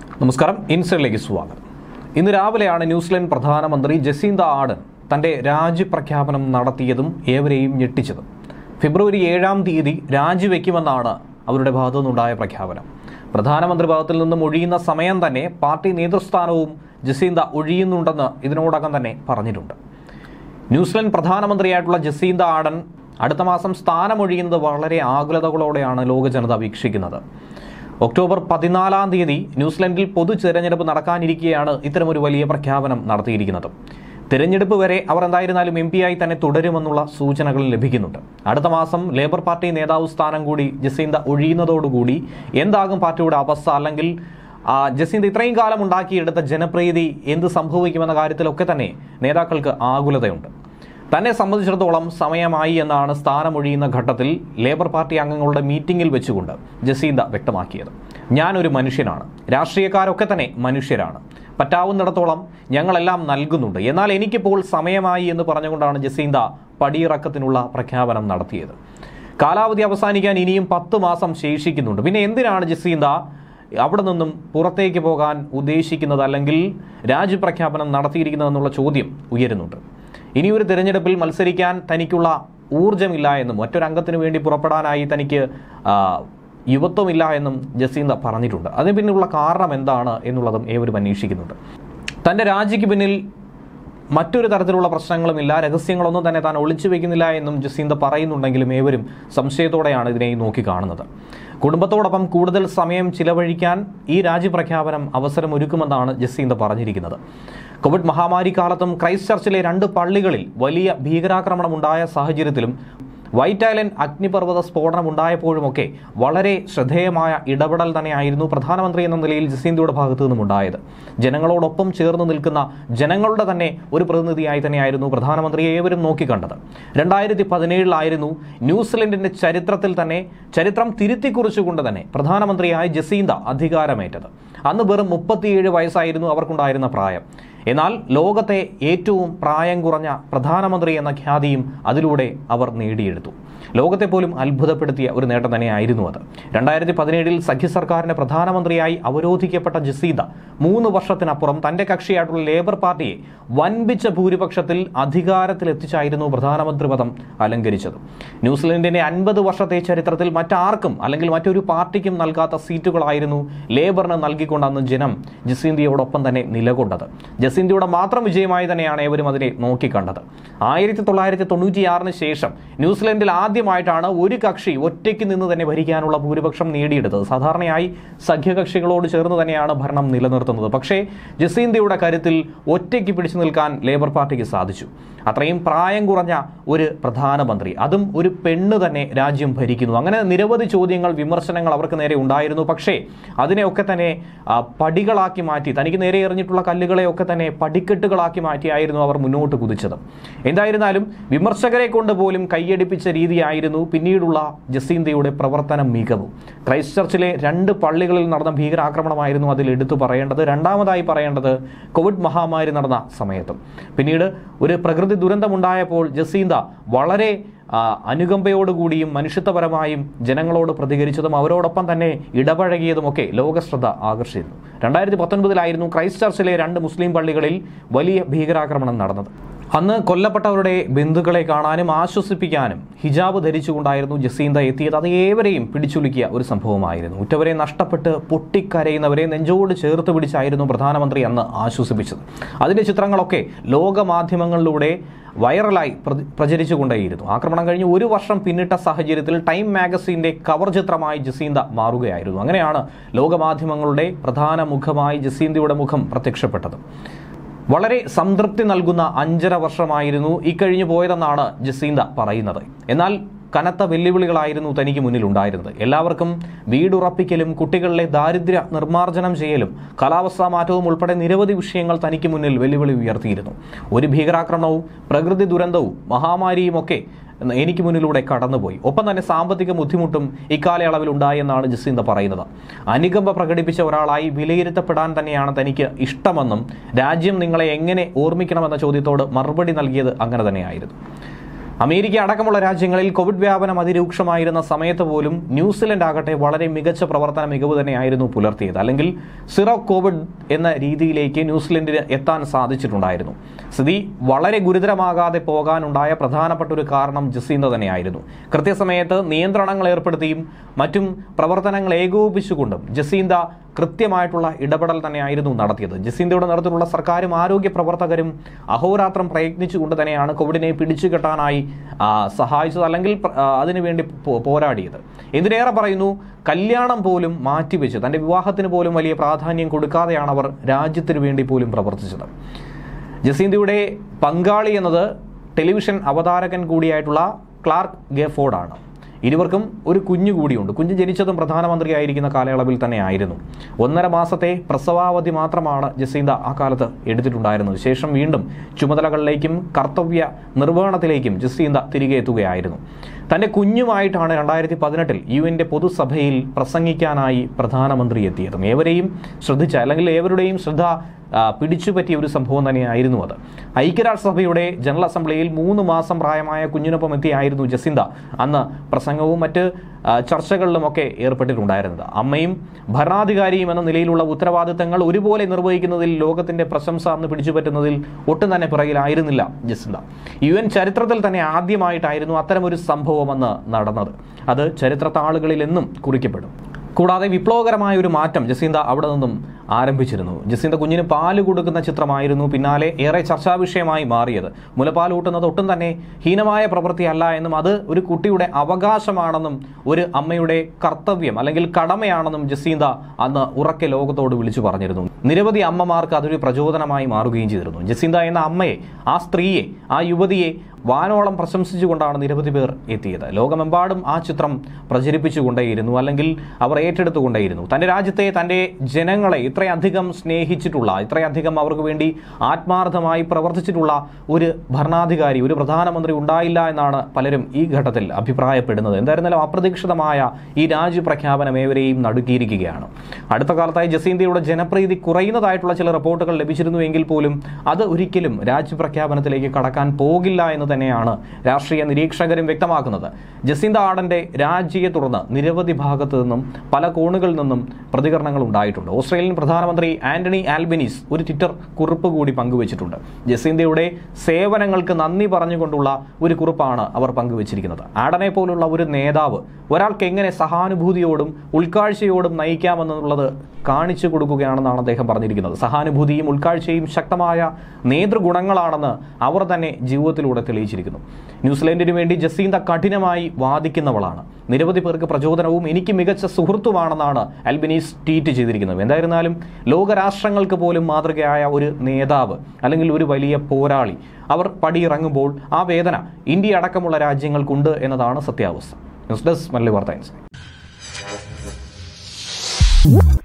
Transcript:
നമസ്കാരം ഇൻസൈഡിലേക്ക് സ്വാഗതം ഇന്ന് രാവിലെയാണ് ന്യൂസിലൻഡ് പ്രധാനമന്ത്രി ജസീന്ത ആഡൻ തന്റെ രാജിപ്രഖ്യാപനം നടത്തിയതും ഏവരെയും ഞെട്ടിച്ചതും ഫെബ്രുവരി ഏഴാം തീയതി രാജിവെക്കുമെന്നാണ് അവരുടെ ഭാഗത്തു നിന്നുണ്ടായ പ്രഖ്യാപനം പ്രധാനമന്ത്രി ഭാഗത്തിൽ നിന്നും ഒഴിയുന്ന സമയം തന്നെ പാർട്ടി നേതൃസ്ഥാനവും ജസീന്ത ഒഴിയുന്നുണ്ടെന്ന് ഇതിനോടകം തന്നെ പറഞ്ഞിട്ടുണ്ട് ന്യൂസിലൻഡ് പ്രധാനമന്ത്രിയായിട്ടുള്ള ജസീന്ത ആഡൻ അടുത്ത മാസം സ്ഥാനമൊഴിയുന്നത് വളരെ ആകുലതകളോടെയാണ് ലോക ജനത വീക്ഷിക്കുന്നത് ഒക്ടോബർ പതിനാലാം തീയതി ന്യൂസിലൻഡിൽ പൊതു തിരഞ്ഞെടുപ്പ് നടക്കാനിരിക്കെയാണ് ഇത്തരമൊരു വലിയ പ്രഖ്യാപനം നടത്തിയിരിക്കുന്നത് തിരഞ്ഞെടുപ്പ് വരെ അവർ എന്തായിരുന്നാലും എം പി ആയി തന്നെ തുടരുമെന്നുള്ള സൂചനകൾ ലഭിക്കുന്നുണ്ട് അടുത്ത മാസം ലേബർ പാർട്ടി നേതാവ് സ്ഥാനം കൂടി ജസീന്ത ഒഴിയുന്നതോടുകൂടി എന്താകും പാർട്ടിയുടെ അവസ്ഥ അല്ലെങ്കിൽ ആ, ജസീന്ത ഇത്രയും കാലം ഉണ്ടാക്കിയെടുത്ത ജനപ്രീതി എന്ത് സംഭവിക്കുമെന്ന കാര്യത്തിലൊക്കെ തന്നെ നേതാക്കൾക്ക് ആകുലതയുണ്ട് തന്നെ സംബന്ധിച്ചിടത്തോളം സമയമായി എന്നാണ് സ്ഥാനമൊഴിയുന്ന ഘട്ടത്തിൽ ലേബർ പാർട്ടി അംഗങ്ങളുടെ മീറ്റിംഗിൽ വെച്ചുകൊണ്ട് ജസീന്ത വ്യക്തമാക്കിയത് ഞാനൊരു മനുഷ്യനാണ് രാഷ്ട്രീയക്കാരൊക്കെ തന്നെ മനുഷ്യരാണ് പറ്റാവുന്നിടത്തോളം ഞങ്ങളെല്ലാം നൽകുന്നുണ്ട് എന്നാൽ എനിക്കിപ്പോൾ സമയമായി എന്ന് പറഞ്ഞുകൊണ്ടാണ് ജസീന്ത പടിയിറക്കത്തിനുള്ള പ്രഖ്യാപനം നടത്തിയത് കാലാവധി അവസാനിക്കാൻ ഇനിയും പത്ത് മാസം ശേഷിക്കുന്നുണ്ട് പിന്നെ എന്തിനാണ് ജസീന്ത അവിടെ നിന്നും പുറത്തേക്ക് പോകാൻ ഉദ്ദേശിക്കുന്നത് അല്ലെങ്കിൽ രാജ്യപ്രഖ്യാപനം നടത്തിയിരിക്കുന്നതെന്നുള്ള ചോദ്യം ഉയരുന്നുണ്ട് ഇനിയൊരു തിരഞ്ഞെടുപ്പിൽ മത്സരിക്കാൻ തനിക്കുള്ള ഊർജമില്ല എന്നും മറ്റൊരംഗത്തിന് വേണ്ടി പുറപ്പെടാനായി തനിക്ക് ആ, യുവത്വമില്ല എന്നും ജസീന്ത പറഞ്ഞിട്ടുണ്ട് അതിന് പിന്നിലുള്ള കാരണം എന്താണ് എന്നുള്ളതും ഏവരും അന്വേഷിക്കുന്നുണ്ട് തൻ്റെ രാജിക്ക് പിന്നിൽ മറ്റൊരു തരത്തിലുള്ള പ്രശ്നങ്ങളുമില്ല രഹസ്യങ്ങളൊന്നും തന്നെ താൻ ഒളിച്ചു വെക്കുന്നില്ല എന്നും ജസീന്ത പറയുന്നുണ്ടെങ്കിലും ഏവരും സംശയത്തോടെയാണ് ഇതിനെ നോക്കിക്കാണുന്നത് കുടുംബത്തോടൊപ്പം കൂടുതൽ സമയം ചിലവഴിക്കാൻ ഈ രാജ്യപ്രഖ്യാപനം അവസരമൊരുക്കുമെന്നാണ് ജസീന്ത പറഞ്ഞിരിക്കുന്നത് കോവിഡ് മഹാമാരി കാലത്തും ക്രൈസ്റ്റ് ചർച്ചിലെ രണ്ട് പള്ളികളിൽ വലിയ ഭീകരാക്രമണം ഉണ്ടായ സാഹചര്യത്തിലും വൈറ്റ് ഐലൻഡ് അഗ്നിപർവ്വത സ്ഫോടനം ഉണ്ടായപ്പോഴുമൊക്കെ വളരെ ശ്രദ്ധേയമായ ഇടപെടൽ തന്നെയായിരുന്നു പ്രധാനമന്ത്രി എന്ന നിലയിൽ ജസീന്തയുടെ ഭാഗത്തു നിന്നും ഉണ്ടായത് ജനങ്ങളോടൊപ്പം ചേർന്ന് നിൽക്കുന്ന ജനങ്ങളുടെ തന്നെ ഒരു പ്രതിനിധിയായി തന്നെയായിരുന്നു പ്രധാനമന്ത്രിയെ ഏവരും നോക്കിക്കണ്ടത് രണ്ടായിരത്തി പതിനേഴിലായിരുന്നു ന്യൂസിലൻഡിന്റെ ചരിത്രത്തിൽ തന്നെ ചരിത്രം തിരുത്തിക്കുറിച്ചുകൊണ്ട് തന്നെ പ്രധാനമന്ത്രിയായി ജസീന്ത അധികാരമേറ്റത് അന്ന് വെറും മുപ്പത്തിയേഴ് വയസ്സായിരുന്നു അവർക്കുണ്ടായിരുന്ന പ്രായം എന്നാൽ ലോകത്തെ ഏറ്റവും പ്രായം കുറഞ്ഞ പ്രധാനമന്ത്രി എന്ന ഖ്യാതിയും അതിലൂടെ അവർ നേടിയെടുത്തു ലോകത്തെ പോലും അത്ഭുതപ്പെടുത്തിയ ഒരു നേട്ടം തന്നെയായിരുന്നു അത് രണ്ടായിരത്തി പതിനേഴിൽ സഖ്യ സർക്കാരിന്റെ പ്രധാനമന്ത്രിയായി അവരോധിക്കപ്പെട്ട ജസീദ മൂന്ന് വർഷത്തിനപ്പുറം തന്റെ കക്ഷിയായിട്ടുള്ള ലേബർ പാർട്ടിയെ വൻപിച്ച ഭൂരിപക്ഷത്തിൽ അധികാരത്തിലെത്തിച്ചായിരുന്നു പ്രധാനമന്ത്രി പദം അലങ്കരിച്ചത് ന്യൂസിലൻഡിന്റെ അൻപത് വർഷത്തെ ചരിത്രത്തിൽ മറ്റാർക്കും അല്ലെങ്കിൽ മറ്റൊരു പാർട്ടിക്കും നൽകാത്ത സീറ്റുകളായിരുന്നു ലേബറിന് നൽകിക്കൊണ്ട് അന്ന് ജനം ജസീന്തിയോടൊപ്പം തന്നെ നിലകൊണ്ടത് ജസീന്തിയുടെ മാത്രം വിജയമായി തന്നെയാണ് ഏവരും അതിനെ നോക്കിക്കണ്ടത് ആയിരത്തി തൊള്ളായിരത്തി തൊണ്ണൂറ്റിയാറിന് ശേഷം ന്യൂസിലൻഡിൽ ആദ്യമായിട്ടാണ് ഒരു കക്ഷി ഒറ്റയ്ക്ക് നിന്ന് തന്നെ ഭരിക്കാനുള്ള ഭൂരിപക്ഷം നേടിയെടുത്തത് സാധാരണയായി സഖ്യകക്ഷികളോട് ചേർന്ന് തന്നെയാണ് ഭരണം നിലനിർത്തുന്നത് പക്ഷേ ജസീന്തിയുടെ കരുത്തിൽ ഒറ്റയ്ക്ക് പിടിച്ചു നിൽക്കാൻ ലേബർ പാർട്ടിക്ക് സാധിച്ചു അത്രയും പ്രായം കുറഞ്ഞ ഒരു പ്രധാനമന്ത്രി അതും ഒരു പെണ്ണ് തന്നെ രാജ്യം ഭരിക്കുന്നു അങ്ങനെ നിരവധി ചോദ്യങ്ങൾ വിമർശനങ്ങൾ അവർക്ക് നേരെ ഉണ്ടായിരുന്നു പക്ഷേ അതിനെയൊക്കെ തന്നെ ആ, പടികളാക്കി മാറ്റി തനിക്ക് നേരെ എറിഞ്ഞിട്ടുള്ള കല്ലുകളെയൊക്കെ തന്നെ പടിക്കെട്ടുകളാക്കി മാറ്റിയായിരുന്നു അവർ മുന്നോട്ട് കുതിച്ചത് എന്തായിരുന്നാലും വിമർശകരെ കൊണ്ട് പോലും കൈയടിപ്പിച്ച രീതിയായിരുന്നു പിന്നീടുള്ള ജസീന്തയുടെ പ്രവർത്തന മികവും ക്രൈസ്റ്റ് ചർച്ചിലെ രണ്ട് പള്ളികളിൽ നടന്ന ഭീകരാക്രമണമായിരുന്നു അതിൽ എടുത്തു പറയേണ്ടത് രണ്ടാമതായി പറയേണ്ടത് കോവിഡ് മഹാമാരി നടന്ന സമയത്തും പിന്നീട് ഒരു പ്രകൃതി ദുരന്തമുണ്ടായപ്പോൾ ജസീന്ത വളരെ ആ, അനുകമ്പയോടുകൂടിയും മനുഷ്യത്വപരമായും ജനങ്ങളോട് പ്രതികരിച്ചതും അവരോടൊപ്പം തന്നെ ഇടപഴകിയതുമൊക്കെ ലോകശ്രദ്ധ ആകർഷിച്ചിരുന്നു രണ്ടായിരത്തി പത്തൊൻപതിലായിരുന്നു ക്രൈസ്റ്റ് ചർച്ചിലെ രണ്ട് മുസ്ലിം പള്ളികളിൽ വലിയ ഭീകരാക്രമണം നടന്നത് അന്ന് കൊല്ലപ്പെട്ടവരുടെ ബന്ധുക്കളെ കാണാനും ആശ്വസിപ്പിക്കാനും ഹിജാബ് ധരിച്ചുകൊണ്ടായിരുന്നു ജസീന്ത എത്തിയത് അത് ഏവരെയും പിടിച്ചുലുക്കിയ ഒരു സംഭവമായിരുന്നു ഉറ്റവരെ നഷ്ടപ്പെട്ട് പൊട്ടിക്കരയുന്നവരെ നെഞ്ചോട് ചേർത്ത് പിടിച്ചായിരുന്നു പ്രധാനമന്ത്രി അന്ന് ആശ്വസിപ്പിച്ചത് അതിന്റെ ചിത്രങ്ങളൊക്കെ ലോകമാധ്യമങ്ങളിലൂടെ വൈറലായി പ്രതി- പ്രചരിച്ചുകൊണ്ടേയിരുന്നു ആക്രമണം കഴിഞ്ഞ് ഒരു വർഷം പിന്നിട്ട സാഹചര്യത്തിൽ ടൈം മാഗസീന്റെ കവർ ചിത്രമായി ജസീന്ത മാറുകയായിരുന്നു അങ്ങനെയാണ് ലോകമാധ്യമങ്ങളുടെ പ്രധാന മുഖമായി ജസീന്തയുടെ മുഖം പ്രത്യക്ഷപ്പെട്ടത് വളരെ സംതൃപ്തി നൽകുന്ന അഞ്ചര വർഷമായിരുന്നു ഇക്കഴിഞ്ഞു പോയതെന്നാണ് ജസീന്ത പറയുന്നത് എന്നാൽ കനത്ത വെല്ലുവിളികളായിരുന്നു തനിക്ക് മുന്നിൽ ഉണ്ടായിരുന്നത് എല്ലാവർക്കും വീടുറപ്പിക്കലും കുട്ടികളിലെ ദാരിദ്ര്യ നിർമ്മാർജ്ജനം ചെയ്യലും കാലാവസ്ഥാ മാറ്റവും ഉൾപ്പെടെ നിരവധി വിഷയങ്ങൾ തനിക്ക് മുന്നിൽ വെല്ലുവിളി ഉയർത്തിയിരുന്നു ഒരു ഭീകരാക്രമണവും പ്രകൃതി ദുരന്തവും മഹാമാരിയും ഒക്കെ എനിക്ക് മുന്നിലൂടെ കടന്നുപോയി ഒപ്പം തന്നെ സാമ്പത്തിക ബുദ്ധിമുട്ടും ഇക്കാലയളവിൽ ഉണ്ടായെന്നാണ് ജസീന്ത പറയുന്നത് അനുകമ്പ പ്രകടിപ്പിച്ച ഒരാളായി വിലയിരുത്തപ്പെടാൻ തന്നെയാണ് തനിക്ക് ഇഷ്ടമെന്നും രാജ്യം നിങ്ങളെ എങ്ങനെ ഓർമ്മിക്കണമെന്ന ചോദ്യത്തോട് മറുപടി നൽകിയത് അങ്ങനെ തന്നെയായിരുന്നു അമേരിക്ക അടക്കമുള്ള രാജ്യങ്ങളിൽ കോവിഡ് വ്യാപനം അതിരൂക്ഷമായിരുന്ന സമയത്ത് പോലും ന്യൂസിലൻഡ് ആകട്ടെ വളരെ മികച്ച പ്രവർത്തന മികവ് തന്നെയായിരുന്നു പുലർത്തിയത് അല്ലെങ്കിൽ സിറോ കോവിഡ് എന്ന രീതിയിലേക്ക് ന്യൂസിലൻഡിന് എത്താൻ സാധിച്ചിട്ടുണ്ടായിരുന്നു സ്ഥിതി വളരെ ഗുരുതരമാകാതെ പോകാനുണ്ടായ പ്രധാനപ്പെട്ട ഒരു കാരണം ജസീന്ത തന്നെയായിരുന്നു കൃത്യസമയത്ത് നിയന്ത്രണങ്ങൾ ഏർപ്പെടുത്തിയും മറ്റും പ്രവർത്തനങ്ങൾ ഏകോപിപ്പിച്ചുകൊണ്ടും ജസീന്ത കൃത്യമായിട്ടുള്ള ഇടപെടൽ തന്നെയായിരുന്നു നടത്തിയത് ജസീന്തയുടെ നേതൃത്വത്തിലുള്ള സർക്കാരും ആരോഗ്യ പ്രവർത്തകരും അഹോരാത്രം പ്രയത്നിച്ചുകൊണ്ട് തന്നെയാണ് കോവിഡിനെ പിടിച്ചു കെട്ടാനായി ആ, സഹായിച്ചത് അല്ലെങ്കിൽ പ്ര- ആ, അതിനുവേണ്ടി പോ- പോരാടിയത് എന്തിനേറെ പറയുന്നു കല്യാണം പോലും മാറ്റിവെച്ച് തന്റെ വിവാഹത്തിന് പോലും വലിയ പ്രാധാന്യം കൊടുക്കാതെയാണ് അവർ രാജ്യത്തിന് വേണ്ടി പോലും പ്രവർത്തിച്ചത് ജസീന്തയുടെ പങ്കാളി എന്നത് ടെലിവിഷൻ അവതാരകൻ കൂടിയായിട്ടുള്ള ക്ലാർക്ക് ഗെഫോർഡാണ് ഇരുവർക്കും ഒരു കുഞ്ഞു കൂടിയുണ്ട് കുഞ്ഞ് ജനിച്ചതും പ്രധാനമന്ത്രിയായിരിക്കുന്ന കാലയളവിൽ തന്നെ ആയിരുന്നു ഒന്നര മാസത്തെ പ്രസവാവധി മാത്രമാണ് ജസീന്ത ആ കാലത്ത് എടുത്തിട്ടുണ്ടായിരുന്നത് ശേഷം വീണ്ടും ചുമതലകളിലേക്കും കർത്തവ്യ നിർവഹണത്തിലേക്കും ജസീന്ത തിരികെ എത്തുകയായിരുന്നു തന്റെ കുഞ്ഞുമായിട്ടാണ് രണ്ടായിരത്തി പതിനെട്ടിൽ യു എൻ്റെ പൊതുസഭയിൽ പ്രസംഗിക്കാനായി പ്രധാനമന്ത്രി എത്തിയതും ഏവരെയും ശ്രദ്ധിച്ച അല്ലെങ്കിൽ ഏവരുടെയും ശ്രദ്ധ ആ, പിടിച്ചുപറ്റിയ ഒരു സംഭവം തന്നെയായിരുന്നു അത് ഐക്യരാഷ്ട്രസഭയുടെ ജനറൽ അസംബ്ലിയിൽ മൂന്ന് മാസം പ്രായമായ കുഞ്ഞിനൊപ്പം എത്തിയായിരുന്നു ജസിന്ത അന്ന് പ്രസംഗവും മറ്റ് ആ, ചർച്ചകളിലുമൊക്കെ ഏർപ്പെട്ടിട്ടുണ്ടായിരുന്നത് അമ്മയും ഭരണാധികാരിയും എന്ന നിലയിലുള്ള ഉത്തരവാദിത്തങ്ങൾ ഒരുപോലെ നിർവഹിക്കുന്നതിൽ ലോകത്തിന്റെ പ്രശംസ അന്ന് പിടിച്ചുപറ്റുന്നതിൽ ഒട്ടും തന്നെ പിറകിലായിരുന്നില്ല ജസിന്ത യു എൻ ചരിത്രത്തിൽ തന്നെ ആദ്യമായിട്ടായിരുന്നു അത്തരമൊരു സംഭവം അന്ന് നടന്നത് അത് ചരിത്ര താളുകളിൽ എന്നും കുറിക്കപ്പെടും കൂടാതെ വിപ്ലവകരമായ ഒരു മാറ്റം ജസീന്ത അവിടെ നിന്നും ആരംഭിച്ചിരുന്നു ജസീന്ത കുഞ്ഞിന് പാല് കൊടുക്കുന്ന ചിത്രമായിരുന്നു പിന്നാലെ ഏറെ ചർച്ചാ വിഷയമായി മാറിയത് മുലപ്പാൽ ഊട്ടുന്നത് ഒട്ടും തന്നെ ഹീനമായ പ്രവൃത്തിയല്ല എന്നും അത് ഒരു കുട്ടിയുടെ അവകാശമാണെന്നും ഒരു അമ്മയുടെ കർത്തവ്യം അല്ലെങ്കിൽ കടമയാണെന്നും ജസീന്ത അന്ന് ഉറക്കെ ലോകത്തോട് വിളിച്ചു പറഞ്ഞിരുന്നു നിരവധി അമ്മമാർക്ക് അതൊരു പ്രചോദനമായി മാറുകയും ചെയ്തിരുന്നു ജസീന്ത എന്ന അമ്മയെ ആ സ്ത്രീയെ ആ യുവതിയെ വാനോളം പ്രശംസിച്ചുകൊണ്ടാണ് നിരവധി പേർ എത്തിയത് ലോകമെമ്പാടും ആ ചിത്രം പ്രചരിപ്പിച്ചുകൊണ്ടേയിരുന്നു അല്ലെങ്കിൽ അവർ ഏറ്റെടുത്തുകൊണ്ടേയിരുന്നു തന്റെ രാജ്യത്തെ തന്റെ ജനങ്ങളെ ഇത്രയധികം സ്നേഹിച്ചിട്ടുള്ള ഇത്രയധികം അവർക്ക് വേണ്ടി ആത്മാർത്ഥമായി പ്രവർത്തിച്ചിട്ടുള്ള ഒരു ഭരണാധികാരി ഒരു പ്രധാനമന്ത്രി ഉണ്ടായില്ല എന്നാണ് പലരും ഈ ഘട്ടത്തിൽ അഭിപ്രായപ്പെടുന്നത് എന്തായിരുന്നാലും അപ്രതീക്ഷിതമായ ഈ രാജ്യപ്രഖ്യാപനം ഏവരെയും നടുക്കിയിരിക്കുകയാണ് അടുത്ത കാലത്തായി ജസീന്തയുടെ ജനപ്രീതി കുറയുന്നതായിട്ടുള്ള ചില റിപ്പോർട്ടുകൾ ലഭിച്ചിരുന്നുവെങ്കിൽ പോലും അത് ഒരിക്കലും രാജ്യപ്രഖ്യാപനത്തിലേക്ക് കടക്കാൻ പോകില്ല എന്ന് തന്നെയാണ് രാഷ്ട്രീയ നിരീക്ഷകരും വ്യക്തമാക്കുന്നത് ജസീന്ത ആടന്റെ രാജിയെ തുടർന്ന് നിരവധി ഭാഗത്തു നിന്നും പല കോണുകളിൽ നിന്നും പ്രതികരണങ്ങൾ ഉണ്ടായിട്ടുണ്ട് ഓസ്ട്രേലിയൻ പ്രധാനമന്ത്രി ആന്റണി ആൽബനീസ് ഒരു ട്വിറ്റർ കുറിപ്പ് കൂടി പങ്കുവച്ചിട്ടുണ്ട് ജസീന്തയുടെ സേവനങ്ങൾക്ക് നന്ദി പറഞ്ഞുകൊണ്ടുള്ള ഒരു കുറിപ്പാണ് അവർ പങ്കുവച്ചിരിക്കുന്നത് ആഡനെ പോലുള്ള ഒരു നേതാവ് ഒരാൾക്ക് എങ്ങനെ സഹാനുഭൂതിയോടും ഉൾക്കാഴ്ചയോടും നയിക്കാമെന്നുള്ളത് കാണിച്ചു കൊടുക്കുകയാണെന്നാണ് അദ്ദേഹം പറഞ്ഞിരിക്കുന്നത് സഹാനുഭൂതിയും ഉൾക്കാഴ്ചയും ശക്തമായ നേതൃഗുണങ്ങളാണെന്ന് അവർ തന്നെ ജീവിതത്തിലൂടെ തെളിയിച്ചിരിക്കുന്നു ന്യൂസിലൻഡിനു വേണ്ടി ജസീന്ത കഠിനമായി വാദിക്കുന്നവളാണ് നിരവധി പേർക്ക് പ്രചോദനവും എനിക്ക് മികച്ച സുഹൃത്തുമാണെന്നാണ് അൽബനീസ് ട്വീറ്റ് ചെയ്തിരിക്കുന്നത് എന്തായിരുന്നാലും ലോകരാഷ്ട്രങ്ങൾക്ക് പോലും മാതൃകയായ ഒരു നേതാവ് അല്ലെങ്കിൽ ഒരു വലിയ പോരാളി അവർ പടിയിറങ്ങുമ്പോൾ ആ വേദന ഇന്ത്യ അടക്കമുള്ള രാജ്യങ്ങൾക്കുണ്ട് എന്നതാണ് സത്യാവസ്ഥ ന്യൂസ് ഡെസ്ക് മല്ലി വാർത്ത ഇൻസൈറ്റ്